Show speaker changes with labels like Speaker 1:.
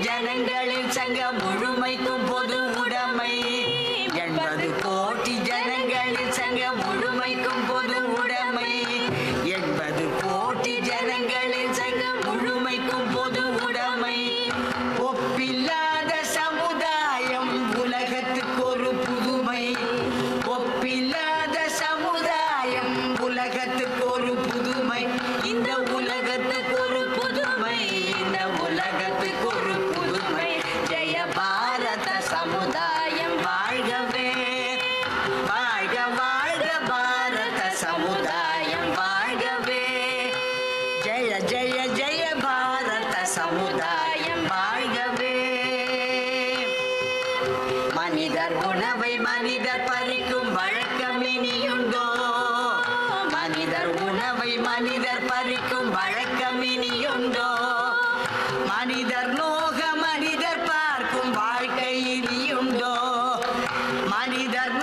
Speaker 1: ஜனங்களின் சங்கம் முழுமைக்கும் பொது உடைமை எண்பது கோடி ஜனங்களின் சங்கம் முழுமைக்கும் பொது உடைமை எண்பது கோடி ஜனங்களின் சங்கம் முழுமைக்கும் பொது உடைமை ஒப்பில்லாத சமுதாயம் உலகத்துக்கு ஒரு புதுமை ஒப்பில்லாத சமுதாயம் உலகத்துக்கு ஒரு புதுமை இந்த உலகத்துக்கு ஒரு புதுமை இந்த உலகத்துக்கு ஒரு புதுமை ஜெய பாரத சமுதாயம் வாழ்கவே வாழ்க வாழ்க பாரத சமுதாயம் வாழ்கவே ஜெய ஜெய ஜெய பாரத சமுதாயம் வாழ்கவே மனிதர் உணவை மனிதர் பறிக்கும் வழக்கம் இனியுண்டோ மனிதர் உணவை மனிதர் பறிக்கும் வழக்கம் இனியுண்டோ மனிதர் நோக மனிதர் பார்க்கும் வாழ்க்கை இனியுண்டோ மனிதர்